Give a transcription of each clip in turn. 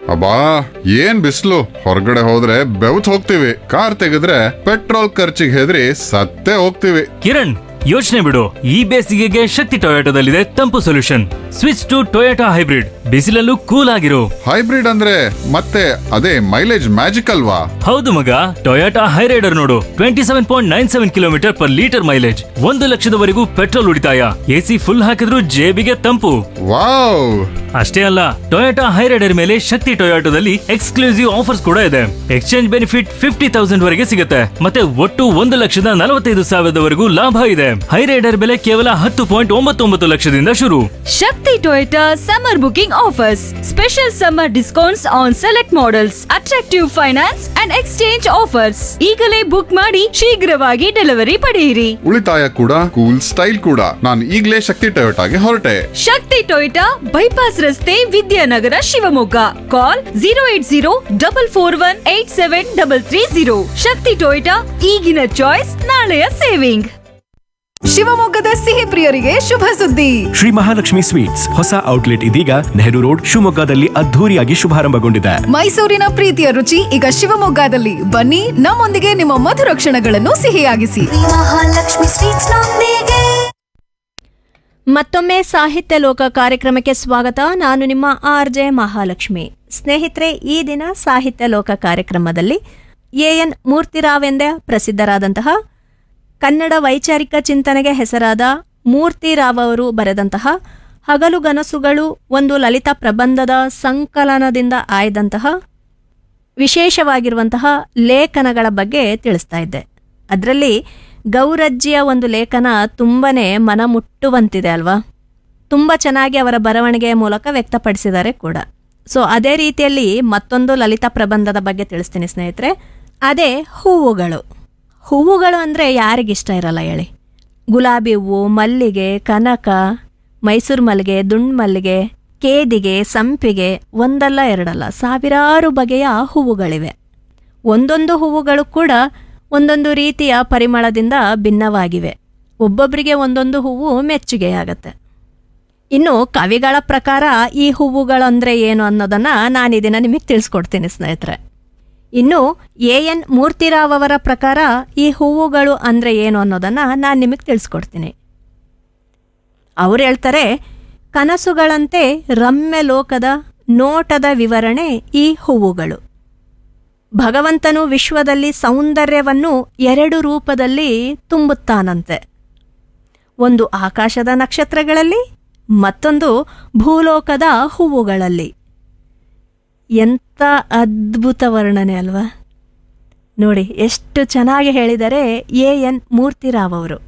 ಅಬ್ಬಾ ಏನ್ ಬಿಸಿಲು ಹೊರಗಡೆ ಹೋದ್ರೆ ಬೆವತ್ ಹೋಗ್ತೀವಿ ಕಾರ್ ತೆಗೆದ್ರೆ ಪೆಟ್ರೋಲ್ ಖರ್ಚಿಗೆ ಹೆದರಿ ಸತ್ತೇ ಹೋಗ್ತೀವಿ ಕಿರಣ್ ಯೋಚನೆ ಬಿಡು ಈ ಬೇಸಿಗೆಗೆ ಶಕ್ತಿ ಟೊಯೋಟೋದಲ್ಲಿದೆ ತಂಪು solution switch to Toyota hybrid ಬಿಸಿಲಲ್ಲೂ ಕೂಲ್ ಆಗಿರು ಹೈಬ್ರಿಡ್ ಅಂದ್ರೆ ಮತ್ತೆ ಅದೇ ಮೈಲೇಜ್ ಮ್ಯಾಜಿಕ್ ಅಲ್ವಾ ಹೌದು ಮಗ ಟೊಯೋಟಾ ಹೈರೈಡರ್ ನೋಡು twenty seven point nine seven kilometre per litre mileage ಒಂದು ಲಕ್ಷದವರೆಗೂ ಪೆಟ್ರೋಲ್ ಉಳಿತಾಯ ಎಸಿ ಫುಲ್ ಹಾಕಿದ್ರೂ ಜೇಬಿಗೆ ತಂಪು ವಾವ್ ಅಷ್ಟೇ ಅಲ್ಲ ಟೊಯೋಟಾ ಹೈರೈಡರ್ ಮೇಲೆ ಶಕ್ತಿ ಟೊಯೋಟೋದಲ್ಲಿ ಎಕ್ಸ್ಕ್ಲೂಸಿವ್ ಆಫರ್ಸ್ ಕೂಡ ಇದೆ ಎಕ್ಸ್ಚೇಂಜ್ ಬೆನಿಫಿಟ್ ಫಿಫ್ಟಿ ತೌಸಂಡ್ ವರೆಗೆ ಸಿಗುತ್ತೆ ಮತ್ತೆ ಒಟ್ಟು ಒಂದು ಲಕ್ಷದ ನಲವತ್ತೈದು ಸಾವಿರದವರೆಗೂ ಲಾಭ ಇದೆ ಹೈರೈಡರ್ ಬೆಲೆ ಕೇವಲ ಹತ್ತು ಪಾಯಿಂಟ್ ಒಂಬತ್ತೊಂಬತ್ತು ಲಕ್ಷದಿಂದ ಶುರು Shakti Toyota summer booking offers. Special summer discounts on select models, attractive finance and exchange offers. ಈಗಲೇ ಬುಕ್ ಮಾಡಿ ಶೀಘ್ರವಾಗಿ ಡೆಲಿವರಿ ಪಡೆಯಿರಿ ಉಳಿತಾಯ ಕೂಡ ಕೂಲ್ ಸ್ಟೈಲ್ ಕೂಡ ನಾನು ಈಗ್ಲೇ ಶಕ್ತಿ ಟೊಯೋಟಾಗೆ ಹೊರಟೆ ಶಕ್ತಿ ಟೊಯೋಟಾ ಬೈಪಾಸ್ ರಸ್ತೆ Vidyanagar Shivamogga call zero eight zero double four one eight seven double three zero Shakti Toyota ಈಗಿನ ಚಾಯ್ಸ್ ನಾಳೆಯ ಸೇವಿಂಗ್ ಶಿವಮೊಗ್ಗದ ಸಿಹಿ ಪ್ರಿಯರಿಗೆ ಶುಭ ಸುದ್ದಿ ಶ್ರೀ ಮಹಾಲಕ್ಷ್ಮಿ ಸ್ವೀಟ್ಸ್ ಹೊಸ ಔಟ್ಲೆಟ್ ಇದೀಗ ನೆಹರು ರೋಡ್ ಶಿವಮೊಗ್ಗದಲ್ಲಿ ಅದ್ಧೂರಿಯಾಗಿ ಶುಭಾರಂಭಗೊಂಡಿದೆ ಮೈಸೂರಿನ ಪ್ರೀತಿಯ ರುಚಿ ಈಗ ಶಿವಮೊಗ್ಗದಲ್ಲಿ ಬನ್ನಿ ನಮ್ಮೊಂದಿಗೆ ನಿಮ್ಮ ಮಧುರ ಕ್ಷಣಗಳನ್ನು ಸಿಹಿಯಾಗಿಸಿ ಮಹಾಲಕ್ಷ್ಮಿ ಸ್ವೀಟ್ಸ್ ನೊಂದಿಗೆ ಮತ್ತೊಮ್ಮೆ ಸಾಹಿತ್ಯ ಲೋಕ ಕಾರ್ಯಕ್ರಮಕ್ಕೆ ಸ್ವಾಗತ ನಾನು ನಿಮ್ಮ ಆರ್ ಜೆ ಮಹಾಲಕ್ಷ್ಮಿ ಸ್ನೇಹಿತರೆ ಈ ದಿನ ಸಾಹಿತ್ಯ ಲೋಕ ಕಾರ್ಯಕ್ರಮದಲ್ಲಿ ಎ ಎನ್ ಮೂರ್ತಿರಾವ್ ಎಂದೇ ಪ್ರಸಿದ್ಧರಾದಂತಹ ಕನ್ನಡ ವೈಚಾರಿಕ ಚಿಂತನೆಗೆ ಹೆಸರಾದ ಮೂರ್ತಿರಾವ್ ಅವರು ಬರೆದಂತಹ ಹಗಲು ಗನಸುಗಳು ಒಂದು ಲಲಿತ ಪ್ರಬಂಧದ ಸಂಕಲನದಿಂದ ಆಯ್ದಂತಹ ವಿಶೇಷವಾಗಿರುವಂತಹ ಲೇಖನಗಳ ಬಗ್ಗೆ ತಿಳಿಸ್ತಾ ಇದ್ದೆ ಅದರಲ್ಲಿ ಗೌರಜ್ಜಿಯ ಒಂದು ಲೇಖನ ತುಂಬನೇ ಮನಮುಟ್ಟುವಂತಿದೆ ಅಲ್ವಾ ತುಂಬ ಚೆನ್ನಾಗಿ ಅವರ ಬರವಣಿಗೆಯ ಮೂಲಕ ವ್ಯಕ್ತಪಡಿಸಿದ್ದಾರೆ ಕೂಡ ಸೊ ಅದೇ ರೀತಿಯಲ್ಲಿ ಮತ್ತೊಂದು ಲಲಿತ ಪ್ರಬಂಧದ ಬಗ್ಗೆ ತಿಳಿಸ್ತೀನಿ ಸ್ನೇಹಿತರೆ ಅದೇ ಹೂವುಗಳು ಹೂವುಗಳು ಅಂದರೆ ಯಾರಿಗಿಷ್ಟ ಇರಲ್ಲ ಹೇಳಿ ಗುಲಾಬಿ ಹೂವು ಮಲ್ಲಿಗೆ ಕನಕ ಮೈಸೂರು ಮಲ್ಲಿಗೆ ದುಂಡು ಮಲ್ಲಿಗೆ ಕೇದಿಗೆ ಸಂಪಿಗೆ ಒಂದಲ್ಲ ಎರಡಲ್ಲ ಸಾವಿರಾರು ಬಗೆಯ ಹೂವುಗಳಿವೆ ಒಂದೊಂದು ಹೂವುಗಳು ಕೂಡ ಒಂದೊಂದು ರೀತಿಯ ಪರಿಮಳದಿಂದ ಭಿನ್ನವಾಗಿವೆ ಒಬ್ಬೊಬ್ಬರಿಗೆ ಒಂದೊಂದು ಹೂವು ಮೆಚ್ಚುಗೆಯಾಗತ್ತೆ ಇನ್ನು ಕವಿಗಳ ಪ್ರಕಾರ ಈ ಹೂವುಗಳಂದ್ರೆ ಏನು ಅನ್ನೋದನ್ನ ನಾನು ಈ ದಿನ ನಿಮಗೆ ತಿಳಿಸ್ಕೊಡ್ತೀನಿ ಸ್ನೇಹಿತರೆ ಇನ್ನು ಎ ಎನ್ ಮೂರ್ತಿರಾವ್ ಅವರ ಪ್ರಕಾರ ಈ ಹೂವುಗಳು ಅಂದ್ರೆ ಏನು ಅನ್ನೋದನ್ನ ನಾನು ನಿಮಗೆ ತಿಳಿಸ್ಕೊಡ್ತೀನಿ ಅವ್ರು ಹೇಳ್ತಾರೆ ಕನಸುಗಳಂತೆ ರಮ್ಯ ಲೋಕದ ನೋಟದ ವಿವರಣೆ ಈ ಹೂವುಗಳು ಭಗವಂತನು ವಿಶ್ವದಲ್ಲಿ ಸೌಂದರ್ಯವನ್ನು ಎರಡು ರೂಪದಲ್ಲಿ ತುಂಬುತ್ತಾನಂತೆ ಒಂದು ಆಕಾಶದ ನಕ್ಷತ್ರಗಳಲ್ಲಿ ಮತ್ತೊಂದು ಭೂಲೋಕದ ಹೂವುಗಳಲ್ಲಿ ಎಂಥ ಅದ್ಭುತ ವರ್ಣನೆ ಅಲ್ವಾ ನೋಡಿ ಎಷ್ಟು ಚೆನ್ನಾಗಿ ಹೇಳಿದರೆ ಎ ಎನ್ ಮೂರ್ತಿರಾವ್ ಅವರು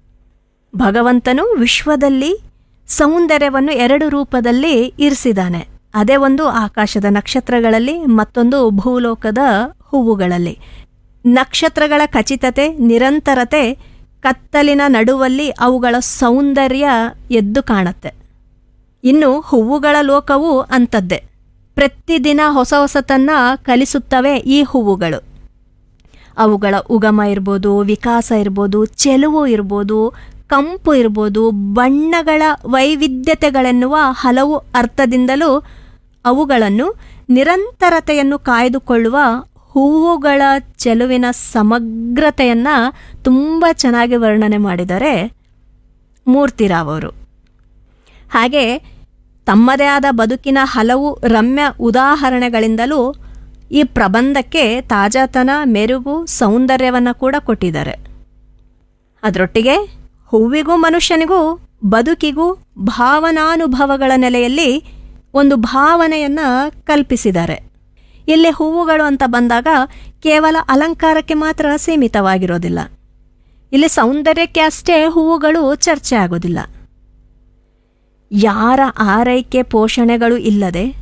ಭಗವಂತನು ವಿಶ್ವದಲ್ಲಿ ಸೌಂದರ್ಯವನ್ನು ಎರಡು ರೂಪದಲ್ಲಿ ಇರಿಸಿದ್ದಾನೆ ಅದೇ ಒಂದು ಆಕಾಶದ ನಕ್ಷತ್ರಗಳಲ್ಲಿ ಮತ್ತೊಂದು ಭೂಲೋಕದ ಹೂವುಗಳಲ್ಲಿ ನಕ್ಷತ್ರಗಳ ಖಚಿತತೆ ನಿರಂತರತೆ ಕತ್ತಲಿನ ನಡುವಲ್ಲಿ ಅವುಗಳ ಸೌಂದರ್ಯ ಎದ್ದು ಕಾಣುತ್ತೆ ಇನ್ನು ಹೂವುಗಳ ಲೋಕವು ಅಂಥದ್ದೇ ಪ್ರತಿದಿನ ಹೊಸ ಹೊಸತನ್ನ ಕಲಿಸುತ್ತವೆ ಈ ಹೂವುಗಳು ಅವುಗಳ ಉಗಮ ಇರ್ಬೋದು ವಿಕಾಸ ಇರ್ಬೋದು ಚೆಲುವು ಇರ್ಬೋದು ಕಂಪು ಇರ್ಬೋದು ಬಣ್ಣಗಳ ವೈವಿಧ್ಯತೆಗಳೆನ್ನುವ ಹಲವು ಅರ್ಥದಿಂದಲೂ ಅವುಗಳನ್ನು ನಿರಂತರತೆಯನ್ನು ಕಾಯ್ದುಕೊಳ್ಳುವ ಹೂವುಗಳ ಚೆಲುವಿನ ಸಮಗ್ರತೆಯನ್ನು ತುಂಬ ಚೆನ್ನಾಗಿ ವರ್ಣನೆ ಮಾಡಿದ್ದಾರೆ ಮೂರ್ತಿರಾವ್ ಅವರು ಹಾಗೆ ತಮ್ಮದೇ ಆದ ಬದುಕಿನ ಹಲವು ರಮ್ಯ ಉದಾಹರಣೆಗಳಿಂದಲೂ ಈ ಪ್ರಬಂಧಕ್ಕೆ ತಾಜಾತನ ಮೆರುಗು ಸೌಂದರ್ಯವನ್ನು ಕೂಡ ಕೊಟ್ಟಿದ್ದಾರೆ ಅದರೊಟ್ಟಿಗೆ ಹೂವಿಗೂ ಮನುಷ್ಯನಿಗೂ ಬದುಕಿಗೂ ಭಾವನಾನುಭವಗಳ ನೆಲೆಯಲ್ಲಿ ಒಂದು ಭಾವನೆಯನ್ನು ಕಲ್ಪಿಸಿದ್ದಾರೆ ಇಲ್ಲಿ ಹೂವುಗಳು ಅಂತ ಬಂದಾಗ ಕೇವಲ ಅಲಂಕಾರಕ್ಕೆ ಮಾತ್ರ ಸೀಮಿತವಾಗಿರೋದಿಲ್ಲ ಇಲ್ಲಿ ಸೌಂದರ್ಯಕ್ಕೆ ಅಷ್ಟೇ ಹೂವುಗಳು ಚರ್ಚೆ ಆಗೋದಿಲ್ಲ ಯಾರ ಆರೈಕೆ ಪೋಷಣೆಗಳು ಇಲ್ಲದೆ